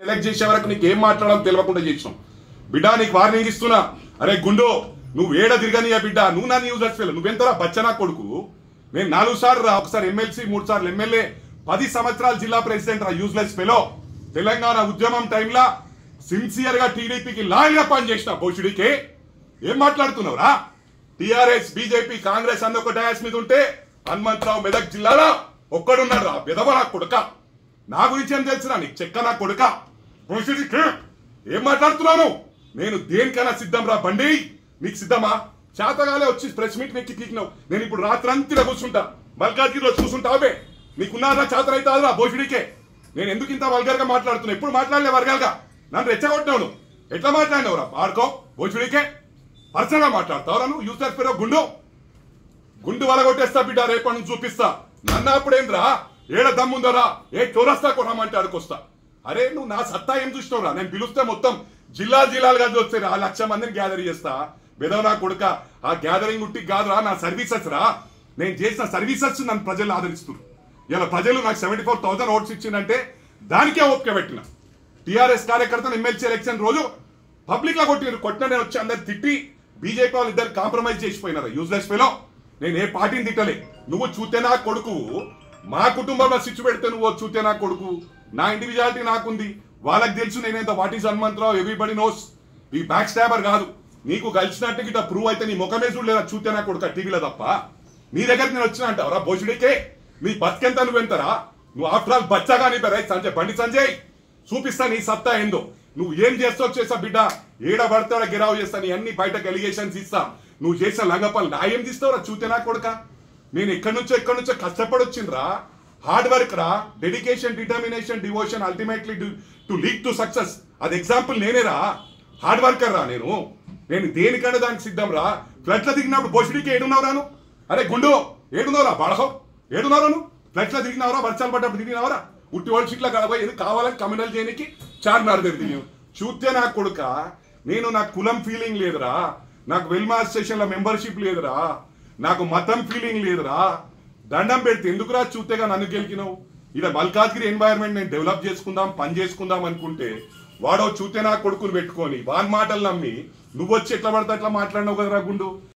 elect చేసే వరకు నీకు ఏం మాట్లాడాలో తెలియకుండా చేసినాం బిడ్డ నీకు వార్నింగ్ ఇస్తున్నా అరే గుండో నువ్వు ఏడ తిరగని బిడ్డ నువ్వు నా న్యూస్ ఫెయిల్ నువ్వెంతరా బచ్చనా కొడుకు నేను నాలుగు సార్లు రా ఒకసారి ఎమ్మెల్సీ మూడు సార్లు ఎమ్మెల్యే పది సంవత్సరాలు జిల్లా ప్రెసిడెంట్ రా యూజ్లెస్ ఫెలో తెలంగాణ ఉద్యమం టైంలో సిన్సియర్ గా టీడీపీకి లాయల్ గా పనిచేసిన భోషుడికి ఏం మాట్లాడుతున్నావురా టిఆర్ఎస్ బీజేపీ కాంగ్రెస్ అన్న ఒక డయాస్ మీద ఉంటే హనుమంతరావు మెదక్ జిల్లాలో ఒక్కడున్నాడు రా విధవ నా కొడుక నా గురించి ఏం తెలుసురా నీకు చెక్క నా కొడుక భోషుడికి ఏం మాట్లాడుతున్నాను నేను దేనికైనా సిద్ధం రా బండి నీకు సిద్ధమా చేతగాలే వచ్చి ప్రెస్ మీట్ నెక్కి తీకినావు నేను ఇప్పుడు రాత్రంతా కూర్చుంటా మల్కాజ్గిరిలో చూసుంటావే నీకున్నారా చేతన అవుతాదిరా భోషుడికే నేను ఎందుకు ఇంత వల్గర్ గా మాట్లాడుతున్నా ఎప్పుడు మాట్లాడలే వర్గాలుగా నన్ను రెచ్చగొట్టినావు నువ్వు ఎట్లా మాట్లాడినావురా ఆడుకో భోజుడికే పర్సనల్ గా మాట్లాడతావురా నువ్వు యూసర్ పేరు గుండు గుండు వలగొట్టేస్తా బిడ్డ రేపటి నుంచి చూపిస్తా నన్ను అప్పుడేంద్రా ఏడ దమ్ముందరా ఏ చోరస్తా కొనమంటే అడుకొస్తా అరే నువ్వు నా సత్తా ఏం చూసినావురా నేను పిలుస్తే మొత్తం జిల్లా జిల్లాలుగా చూస్తే ఆ లక్ష మందిని గ్యాదర్ చేస్తా బెదవ నా కొడుక ఆ గ్యాదరింగ్ ఉట్టి కాదురా నా సర్వీసెస్ రా నేను చేసిన సర్వీసెస్ నన్ను ప్రజలు ఆదరిస్తున్నారు ఇలా ప్రజలు నాకు సెవెంటీ ఫోర్ థౌసండ్ ఓట్స్ ఇచ్చిందంటే దానికే ఓపిక పెట్టిన టీఆర్ఎస్ కార్యకర్తలు ఎమ్మెల్సీ ఎలక్షన్ రోజు పబ్లిక్ లా కొట్టినారు కొట్టిన నేను వచ్చి అందరు తిట్టి బీజేపీ వాళ్ళు ఇద్దరు కాంప్రమైజ్ చేసిపోయినారు యూజ్లెస్ ఫెలో నేను ఏ పార్టీని తిట్టలే నువ్వు చూతే నా కొడుకు మా కుటుంబంలో స్విచ్ పెడితే నువ్వు చూతే నా కొడుకు నా ఇండివిజువాలిటీ నాకుంది వాళ్ళకి తెలుసు నేనేంత what is Hanumantharao everybody knows ఈ బ్యాక్ స్టాబర్ కాదు నీకు కలిసినట్టు గిట్ట ప్రూవ్ అయితే నీ ముఖమే చూడలేదా చూతే నా కొడుకు టీవీలో తప్ప నీ దగ్గరికి నేను వచ్చిన అంటావరా భోజుడికే నీ బతికెంత నువ్వు ఎంతరా నువ్వు ఆఫ్టర్ ఆల్ బచ్చగా నీ పేరు రైట్ సంజయ్ బండి సంజయ్ చూపిస్తా నీ సత్తా ఏందో నువ్వు ఏం చేస్తావు చేసా బిడ్డ ఏడ పడతాడా గిరావు చేస్తా నీ అన్ని బయటకు ఎలిగేషన్స్ ఇస్తా నువ్వు చేసిన లంగపల్లి నా ఏం తీస్తావురా చూతే నా కొడుక నేను ఎక్కడి నుంచో ఎక్కడి నుంచో కష్టపడి వచ్చిండ్రా హార్డ్ వర్క్ రా dedication determination devotion ultimately to lead to success అది ఎగ్జాంపుల్ నేనేరా హార్డ్ వర్కర్ రా నేను నేను దేనికన్నా దానికి సిద్ధం రా ఫ్లడ్ లో దిగినప్పుడు బొషుడికి ఏడున్నావు రాను అరే గుండు ఏడున్నావురా బాడహో ఏడున్నావు నువ్వు ఫ్లడ్ లో దిగినావరా వర్షాలు పడ్డప్పుడు దిగినావరా ఉట్టి వాళ్ళ సీట్లో కడబోయి ఇది కావాలని కమ్యూనల్ చేయడానికి చార్మినార్ దగ్గర దిగావు చూస్తే నా కొడుక నేను నా కులం ఫీలింగ్ లేదురా నాకు వెల్మా అసోసియేషన్ లో మెంబర్షిప్ లేదురా నాకు మతం ఫీలింగ్ లేదురా దండం పెడితే ఎందుకురా చూతేగా నన్ను గెలికినావు ఇలా మల్కాజ్గిరి ఎన్వైరన్మెంట్ నేను డెవలప్ చేసుకుందాం పని చేసుకుందాం అనుకుంటే వాడో చూతే నా కొడుకుని పెట్టుకొని వాన్ మాటలు నమ్మి నువ్వు వచ్చి ఎట్లా పడితే అట్లా మాట్లాడినావు కదరా గుండు